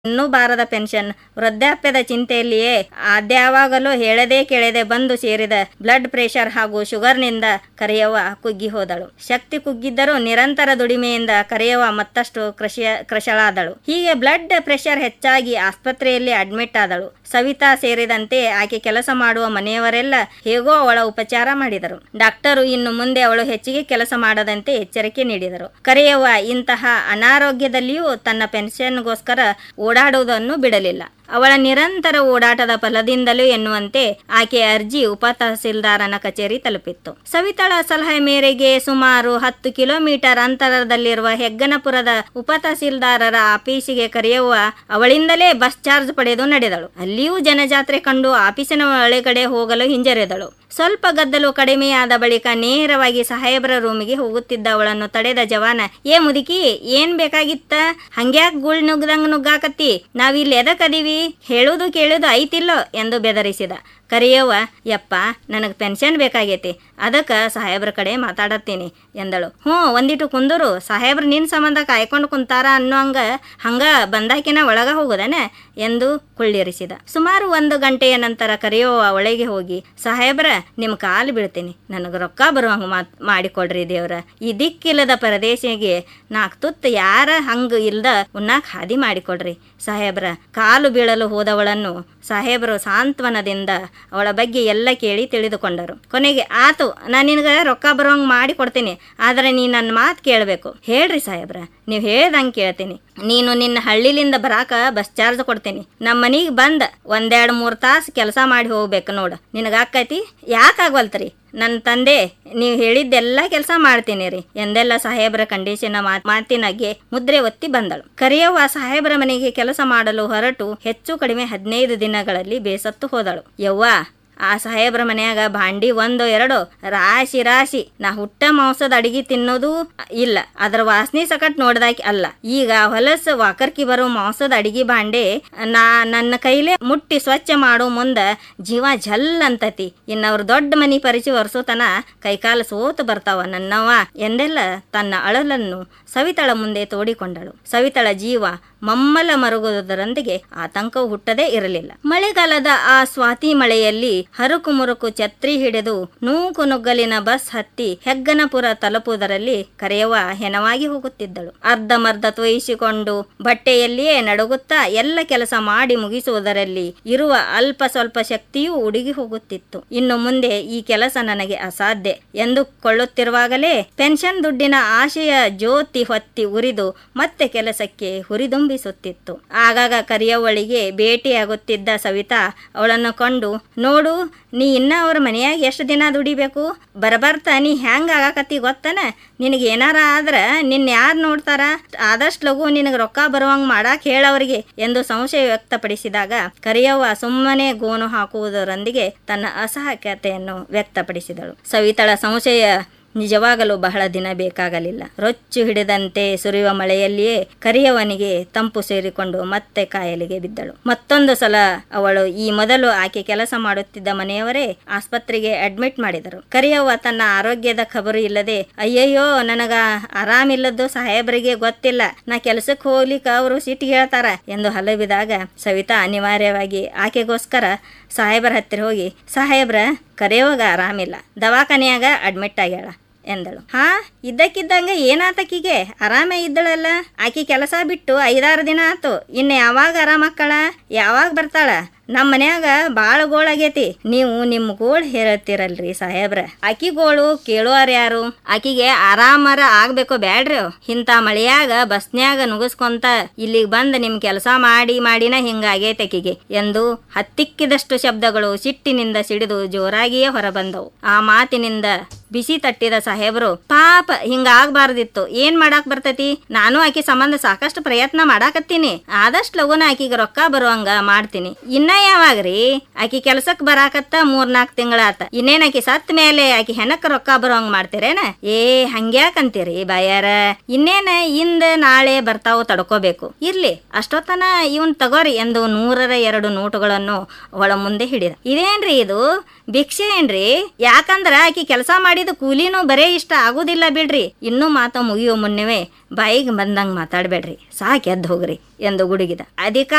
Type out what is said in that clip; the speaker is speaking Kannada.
ಇನ್ನೂ ಬಾರದ ಪೆನ್ಷನ್ ವೃದ್ಧಾಪ್ಯದ ಚಿಂತೆಯಲ್ಲಿಯೇ ಅದ್ಯಾವಾಗಲೂ ಹೇಳದೆ ಕೇಳದೆ ಬಂದು ಸೇರಿದ ಬ್ಲಡ್ ಪ್ರೆಷರ್ ಹಾಗೂ ಶುಗರ್ನಿಂದ ಕರೆಯವ್ವ ಕುಗ್ಗಿ ಹೋದಳು ಶಕ್ತಿ ಕುಗ್ಗಿದ್ದರೂ ನಿರಂತರ ದುಡಿಮೆಯಿಂದ ಕರೆಯವ್ವ ಮತ್ತಷ್ಟು ಕೃಷಿಯ ಕೃಶಳಾದಳು ಹೀಗೆ ಬ್ಲಡ್ ಪ್ರೆಷರ್ ಹೆಚ್ಚಾಗಿ ಆಸ್ಪತ್ರೆಯಲ್ಲಿ ಅಡ್ಮಿಟ್ ಆದಳು ಸವಿತಾ ಸೇರಿದಂತೆ ಆಕೆ ಕೆಲಸ ಮಾಡುವ ಮನೆಯವರೆಲ್ಲ ಹೇಗೋ ಅವಳ ಉಪಚಾರ ಮಾಡಿದರು ಡಾಕ್ಟರು ಇನ್ನು ಮುಂದೆ ಅವಳು ಹೆಚ್ಚಿಗೆ ಕೆಲಸ ಮಾಡದಂತೆ ಎಚ್ಚರಿಕೆ ನೀಡಿದರು ಕರೆಯವ್ವ ಇಂತಹ ಅನಾರೋಗ್ಯದಲ್ಲಿಯೂ ತನ್ನ ಪೆನ್ಷನ್ಗೋಸ್ಕರ ಓಡಾಡುವುದನ್ನು ಬಿಡಲಿಲ್ಲ ಅವಳ ನಿರಂತರ ಓಡಾಟದ ಫಲದಿಂದಲೂ ಎನ್ನುವಂತೆ ಆಕೆ ಅರ್ಜಿ ಉಪ ತಹಸೀಲ್ದಾರನ ಕಚೇರಿ ತಲುಪಿತ್ತು ಸವಿತಾಳ ಸಲಹೆ ಮೇರೆಗೆ ಸುಮಾರು ಹತ್ತು ಕಿಲೋಮೀಟರ್ ಅಂತರದಲ್ಲಿರುವ ಹೆಗ್ಗನಪುರದ ಉಪ ತಹಸೀಲ್ದಾರರ ಆಫೀಸಿಗೆ ಕರೆಯುವ ಅವಳಿಂದಲೇ ಬಸ್ ಚಾರ್ಜ್ ಪಡೆದು ನಡೆದಳು ಅಲ್ಲಿಯೂ ಜನಜಾತ್ರೆ ಕಂಡು ಆಫೀಸಿನ ಒಳಗಡೆ ಹೋಗಲು ಹಿಂಜರಿದಳು ಸ್ವಲ್ಪ ಗದ್ದಲು ಕಡಿಮೆಯಾದ ಬಳಿಕ ನೇರವಾಗಿ ಸಾಹೇಬರ ರೂಮಿಗೆ ಹೋಗುತ್ತಿದ್ದ ಅವಳನ್ನು ತಡೆದ ಜವಾನ ಏ ಮುದುಕಿ ಏನ್ ಬೇಕಾಗಿತ್ತ ಹಂಗ್ಯಾಕ್ ಗುಳ್ ನುಗ್ದಂಗ್ ನುಗ್ಗಾಕತ್ತಿ ನಾವಿಲ್ಲಿ ಎದಕದೀವಿ ಹೇಳುದು ಕೇಳುದು ಐತಿಲ್ಲೋ ಎಂದು ಬೆದರಿಸಿದ ಕರಿಯವ್ವ ಯಪ್ಪ ನನಗೆ ಪೆನ್ಷನ್ ಬೇಕಾಗೈತಿ ಅದಕ್ಕೆ ಸಾಹೇಬ್ರ ಕಡೆ ಮಾತಾಡತ್ತೀನಿ ಎಂದಳು ಹ್ಞೂ ಒಂದಿಟ್ಟು ಕುಂದರು ಸಾಹೇಬ್ರು ನಿನ್ನ ಸಂಬಂಧ ಕಾಯ್ಕೊಂಡು ಕುಂತಾರ ಅನ್ನೋಂಗ ಹಂಗ ಬಂದಾಕಿನ ಒಳಗ ಹೋಗುದನೆ ಎಂದು ಕುಳ್ಳಿರಿಸಿದ ಸುಮಾರು ಒಂದು ಗಂಟೆಯ ನಂತರ ಕರಿಯವ್ವ ಒಳಗೆ ಹೋಗಿ ಸಾಹೇಬ್ರ ನಿಮ್ಮ ಕಾಲು ಬೀಳ್ತೀನಿ ನನಗೆ ರೊಕ್ಕ ಬರುವಂಗೆ ಮಾತ್ ಮಾಡಿಕೊಡ್ರಿ ದೇವ್ರ ಈ ದಿಕ್ಕಿಲ್ಲದ ಪರದೇಶಿಗೆ ನಾಲ್ಕು ತುತ್ತು ಯಾರ ಹಂಗ ಇಲ್ದ ಉಣ್ಣಾಕ್ ಹಾದಿ ಮಾಡಿಕೊಡ್ರಿ ಸಾಹೇಬ್ರ ಕಾಲು ಬೀಳಲು ಹೋದವಳನ್ನು ಸಾಹೇಬರು ಸಾಂತ್ವನದಿಂದ ಅವಳ ಬಗ್ಗೆ ಎಲ್ಲ ಕೇಳಿ ತಿಳಿದುಕೊಂಡರು ಕೊನೆಗೆ ಆತು ನಾನು ನಿನಗೆ ರೊಕ್ಕ ಬರೋಂಗೆ ಮಾಡಿ ಕೊಡ್ತೀನಿ ಆದರೆ ನೀ ನನ್ನ ಮಾತು ಕೇಳಬೇಕು ಹೇಳ್ರಿ ಸಾಹೇಬ್ರ ನೀವು ಹೇಳ್ದಂಗೆ ಕೇಳ್ತೀನಿ ನೀನು ನಿನ್ನ ಹಳ್ಳಿಲಿಂದ ಬರಾಕ ಬಸ್ ಚಾರ್ಜ್ ಕೊಡ್ತೀನಿ ನಮ್ಮ ಮನೆಗೆ ಬಂದ ಒಂದೆರಡು ಮೂರು ತಾಸು ಕೆಲಸ ಮಾಡಿ ಹೋಗ್ಬೇಕು ನೋಡು ನಿನಗೆ ಆಕೈತಿ ಯಾಕೆ ಆಗ್ವಲ್ತ್ರಿ ನನ್ನ ತಂದೆ ನೀವು ಹೇಳಿದ್ದೆಲ್ಲ ಕೆಲಸ ಮಾಡ್ತೀನಿ ರೀ ಎಂದೆಲ್ಲ ಸಾಹೇಬರ ಕಂಡೀಷನ್ ಮಾತ್ ಮಾತಿನಾಗೆ ಮುದ್ರೆ ಒತ್ತಿ ಬಂದಳು ಕರಿಯವ್ವ ಸಾಹೇಬರ ಮನೆಗೆ ಕೆಲಸ ಮಾಡಲು ಹೊರಟು ಹೆಚ್ಚು ಕಡಿಮೆ ಹದಿನೈದು ದಿನಗಳಲ್ಲಿ ಬೇಸತ್ತು ಹೋದಳು ಯವ್ವ ಆ ಸಾಹೇಬ್ರ ಮನ್ಯಾಗ ಭಾಂಡಿ ಒಂದು ಎರಡು ರಾಶಿ ರಾಶಿ ನಾ ಹುಟ್ಟ ಮಾಂಸದ ಅಡಿಗೆ ತಿನ್ನೋದು ಇಲ್ಲ ಅದ್ರ ವಾಸನೆ ಸಕಟ್ ನೋಡ್ದಾಕಿ ಅಲ್ಲ ಈಗ ಹೊಲಸ ವಾಕರ್ಕಿ ಬರೋ ಮಾಂಸದ ಅಡಿಗೆ ಭಾಂಡೆ ನಾ ನನ್ನ ಕೈಲೇ ಮುಟ್ಟಿ ಸ್ವಚ್ಛ ಮಾಡೋ ಮುಂದ ಜೀವ ಜಲ್ ಅಂತತಿ ಇನ್ನವ್ರ ದೊಡ್ಡ ಮನಿ ಪರಿಚಯ ಒರೆಸೋತನ ಕೈಕಾಲು ಸೋತು ಬರ್ತಾವ ನನ್ನವ್ವ ಎಂದೆಲ್ಲ ತನ್ನ ಅಳಲನ್ನು ಸವಿತಳ ಮುಂದೆ ತೋಡಿಕೊಂಡಳು ಸವಿತಳ ಜೀವ ಮಮ್ಮಲ ಮರುಗುವುದರೊಂದಿಗೆ ಆತಂಕವು ಹುಟ್ಟದೇ ಇರಲಿಲ್ಲ ಮಳೆಗಾಲದ ಆ ಸ್ವಾತಿ ಮಳೆಯಲ್ಲಿ ಹರುಕು ಮುರುಕು ಛತ್ರಿ ಹಿಡಿದು ನೂಕು ನುಗ್ಗಲಿನ ಬಸ್ ಹತ್ತಿ ಹೆಗ್ಗನಪುರ ತಲುಪುವುದರಲ್ಲಿ ಕರೆಯವ ಹೆಣವಾಗಿ ಹೋಗುತ್ತಿದ್ದಳು ಅರ್ಧಮರ್ಧ ತೊಯಿಸಿಕೊಂಡು ಬಟ್ಟೆಯಲ್ಲಿಯೇ ನಡುಗುತ್ತಾ ಎಲ್ಲ ಕೆಲಸ ಮಾಡಿ ಮುಗಿಸುವುದರಲ್ಲಿ ಇರುವ ಅಲ್ಪ ಸ್ವಲ್ಪ ಶಕ್ತಿಯೂ ಉಡುಗಿ ಹೋಗುತ್ತಿತ್ತು ಇನ್ನು ಮುಂದೆ ಈ ಕೆಲಸ ನನಗೆ ಅಸಾಧ್ಯ ಎಂದುಕೊಳ್ಳುತ್ತಿರುವಾಗಲೇ ಪೆನ್ಷನ್ ದುಡ್ಡಿನ ಆಶೆಯ ಜ್ಯೋತಿ ಹೊತ್ತಿ ಉರಿದು ಮತ್ತೆ ಕೆಲಸಕ್ಕೆ ಹುರಿದುಂಬಿಸುತ್ತಿತ್ತು ಆಗಾಗ ಕರಿಯವ್ವಳಿಗೆ ಭೇಟಿಯಾಗುತ್ತಿದ್ದ ಸವಿತಾ ಅವಳನ್ನು ಕಂಡು ನೋಡು ನೀ ಇನ್ನ ಅವ್ರ ಮನೆಯಾಗ ಎಷ್ಟು ದಿನ ದುಡಿಬೇಕು ಬರಬರ್ತಾ ನೀ ಹೆಂಗ್ ಆಗಾಕತ್ತಿ ಗೊತ್ತನ ನಿನಗೆ ಏನಾರ ಆದ್ರ ನಿನ್ನ ಯಾರು ನೋಡ್ತಾರ ಆದಷ್ಟು ಲಘು ನಿನಗೆ ರೊಕ್ಕ ಬರುವಂಗ್ ಮಾಡಾಕ್ ಹೇಳವ್ರಿಗೆ ಎಂದು ಸಂಶಯ ವ್ಯಕ್ತಪಡಿಸಿದಾಗ ಕರಿಯವ್ವ ಸುಮ್ಮನೆ ಗೋನು ಹಾಕುವುದರೊಂದಿಗೆ ತನ್ನ ಅಸಹ್ಯತೆಯನ್ನು ವ್ಯಕ್ತಪಡಿಸಿದಳು ಸವಿತಳ ಸಂಶಯ ನಿಜವಾಗಲು ಬಹಳ ದಿನ ಬೇಕಾಗಲಿಲ್ಲ ರೊಚ್ಚು ಹಿಡಿದಂತೆ ಸುರಿಯುವ ಮಳೆಯಲ್ಲಿಯೇ ಕರಿಯವನಿಗೆ ತಂಪು ಸೇರಿಕೊಂಡು ಮತ್ತೆ ಕಾಯಲಿಗೆ ಬಿದ್ದಳು ಮತ್ತೊಂದು ಸಲ ಅವಳು ಈ ಮೊದಲು ಆಕೆ ಕೆಲಸ ಮಾಡುತ್ತಿದ್ದ ಮನೆಯವರೇ ಆಸ್ಪತ್ರೆಗೆ ಅಡ್ಮಿಟ್ ಮಾಡಿದರು ಕರಿಯವ್ವ ತನ್ನ ಆರೋಗ್ಯದ ಖಬರು ಇಲ್ಲದೆ ಅಯ್ಯಯ್ಯೋ ನನಗ ಆರಾಮಿಲ್ಲದ್ದು ಸಾಹೇಬರಿಗೆ ಗೊತ್ತಿಲ್ಲ ನಾ ಕೆಲಸಕ್ಕೆ ಹೋಗ್ಲಿಕ್ಕೆ ಅವರು ಸಿಟ್ಟಿಗೆ ಹೇಳ್ತಾರ ಎಂದು ಹಲವಿದಾಗ ಸವಿತಾ ಅನಿವಾರ್ಯವಾಗಿ ಆಕೆಗೋಸ್ಕರ ಸಾಹೇಬರ ಹತ್ತಿರ ಹೋಗಿ ಸಾಹೇಬ್ರ ಕರೆಯುವಾಗ ಆರಾಮಿಲ್ಲ ದವಾಖಾನೆಯಾಗ ಅಡ್ಮಿಟ್ ಆಗ್ಯಾಳ ಎಂದಳು ಹಾ ಇದ್ದಕ್ಕಿದ್ದಂಗೆ ಏನಾತಕಿಗೆ ಆರಾಮೇ ಇದ್ದಳಲ್ಲ ಆಕಿ ಕೆಲಸ ಬಿಟ್ಟು ಐದಾರು ದಿನ ಆತು ಇನ್ನು ಯಾವಾಗ ಆರಾಮಕ್ಕಳ ಯಾವಾಗ ಬರ್ತಾಳ ನಮ್ಮ ಮನ್ಯಾಗ ಭಾಳ ಗೋಳಾಗೈತಿ ನೀವು ನಿಮ್ಮ ಗೋಳ್ ಹೇಳ್ತಿರಲ್ರಿ ಸಾಹೇಬ್ರ ಆಕಿ ಗೋಳು ಕೇಳುವಾರ ಯಾರು ಆಕಿಗೆ ಆರಾಮರ ಆಗ್ಬೇಕು ಬ್ಯಾಡ್ರಿ ಇಂಥ ಮಳೆಯಾಗ ಬಸ್ನ್ಯಾಗ ನುಗ್ಸ್ಕೊಂತ ಇಲ್ಲಿಗೆ ಬಂದು ನಿಮ್ ಕೆಲಸ ಮಾಡಿ ಮಾಡಿನ ಹಿಂಗಾಗೈತೆ ಆಕಿಗೆ ಎಂದು ಹತ್ತಿಕ್ಕಿದಷ್ಟು ಶಬ್ದಗಳು ಸಿಟ್ಟಿನಿಂದ ಸಿಡಿದು ಜೋರಾಗಿಯೇ ಹೊರಬಂದವು ಆ ಮಾತಿನಿಂದ ಬಿಸಿ ತಟ್ಟಿದ ಸಾಹೇಬರು ಪಾಪ ಹಿಂಗಾಗ್ಬಾರ್ದಿತ್ತು ಏನ್ ಮಾಡಾಕ್ ಬರ್ತೈತಿ ನಾನು ಆಕಿ ಸಂಬಂಧ ಸಾಕಷ್ಟು ಪ್ರಯತ್ನ ಮಾಡಾಕತ್ತೀನಿ ಆದಷ್ಟು ಲಗುನ ಆಕಿಗೆ ರೊಕ್ಕ ಬರುವಂಗ ಮಾಡ್ತೀನಿ ಇನ್ನ ಯಾವಾಗ್ರಿ ಆಕಿ ಕೆಲ್ಸಕ್ ಬರಾಕತ್ತ ಮೂರ್ನಾಲ್ಕು ತಿಂಗಳಾತ ಇನ್ನೇನ್ ಆಕಿ ಸತ್ ಮೇಲೆ ಆಕಿ ಹೆಣಕ್ ರೊಕ್ಕ ಬರುವಂಗ ಮಾಡ್ತೀರೇನ ಏ ಹಂಗ್ಯಾಕಂತೀರಿ ಬಾಯಾರ ಇನ್ನೇನ ಇಂದ ನಾಳೆ ಬರ್ತಾವು ತಡ್ಕೋಬೇಕು ಇರ್ಲಿ ಅಷ್ಟೊತ್ತನ ಇವನ್ ತಗೋರಿ ಎಂದು ನೂರರ ಎರಡು ನೋಟುಗಳನ್ನು ಅವಳ ಮುಂದೆ ಹಿಡಿದ ಇದೇನ್ರಿ ಇದು ಭಿಕ್ಷೆ ಏನ್ರಿ ಯಾಕಂದ್ರ ಆಕಿ ಕೆಲಸ ಮಾಡಿದ ಕೂಲಿನೂ ಬರೇ ಇಷ್ಟ ಆಗುದಿಲ್ಲ ಬಿಡ್ರಿ ಇನ್ನೂ ಮಾತ ಮುಗಿಯೋ ಮುನ್ನವೇ ಬಾಯಿಗೆ ಬಂದಂಗ್ ಮಾತಾಡ್ಬೇಡ್ರಿ ಸಾಕ್ ಎದ್ದು ಹೋಗ್ರಿ ಎಂದು ಗುಡುಗಿದ ಅಧಿಕಾರ